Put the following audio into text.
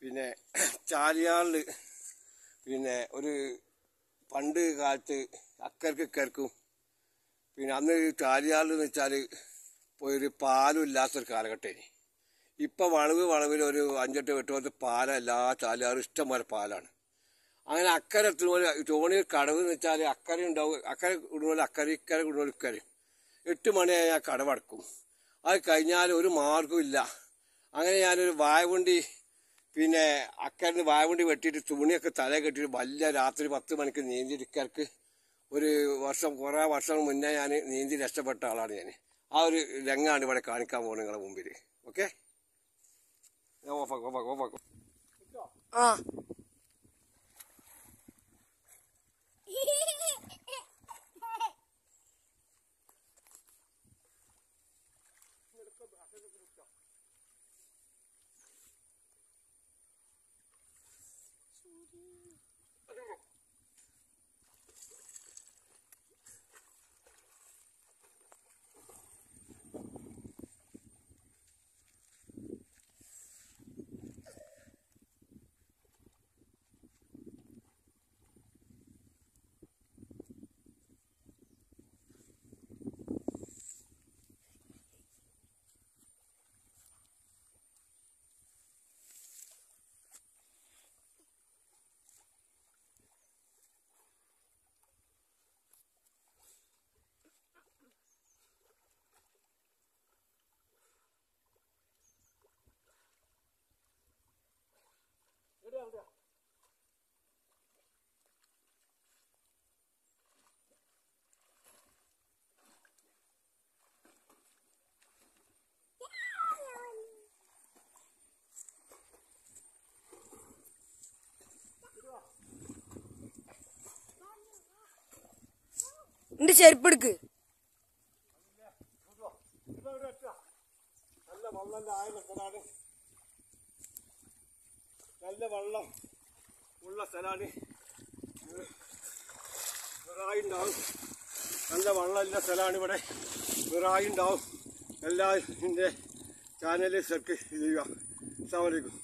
പിന്നെ ചാലിയാറിൽ പിന്നെ ഒരു പണ്ട് കാലത്ത് അക്കരക്ക് ഇക്കരക്കും പിന്നെ അന്ന് ചാലിയാറിൽ എന്ന് വെച്ചാൽ ഇപ്പോൾ ഒരു പാലും ഇല്ലാത്തൊരു കാലഘട്ടേനി ഇപ്പം വളവ് വളവിൽ ഒരു അഞ്ചെട്ട് എട്ട് പത്ത് പാലം എല്ലാ ചാലിയാറും ഇഷ്ടംപോലെ പാലാണ് അങ്ങനെ അക്കരെ എത്തുപോലെ തോണി കടവ് എന്ന് വെച്ചാൽ അക്കരെ ഉണ്ടാവും അക്കരെ ഇടുപോലെ അക്കരെ ഇക്കരെ ഇടുപോലെ ഇക്കരെ എട്ട് മണിയായി ആ കടവടക്കും അത് കഴിഞ്ഞാൽ ഒരു മാർഗവും ഇല്ല അങ്ങനെ ഞാനൊരു വായവണ്ടി പിന്നെ അക്കരന്ന് വായവണ്ടി വെട്ടിയിട്ട് തുണിയൊക്കെ തല കെട്ടിയിട്ട് വലിയ രാത്രി പത്ത് മണിക്ക് നീന്തിരിക്കർക്ക് ഒരു വർഷം കുറേ വർഷം മുന്നേ ഞാൻ നീന്തി രക്ഷപ്പെട്ട ആളാണ് ഞാൻ ആ ഒരു രംഗമാണ് ഇവിടെ കാണിക്കാൻ പോകുന്നത് നിങ്ങളുടെ മുമ്പിൽ ഓക്കെ ഞാൻ ഓഫാക്കും ഓഫാക്കും ഓഫാക്കും ആ എന്റെ ചെരുപ്പ് എടുക്ക് നല്ല വെള്ളം ആയ സ്ഥലമാണ് നല്ല വെള്ളം ഉള്ള സ്ഥലമാണ് വിറായി ഉണ്ടാവും നല്ല വെള്ളമുള്ള സ്ഥലമാണ് ഇവിടെ വിറായി ഉണ്ടാവും എല്ലാ എൻ്റെ ചാനൽ സെർക്ക് ചെയ്യുക അസ്സാം വലൈക്കും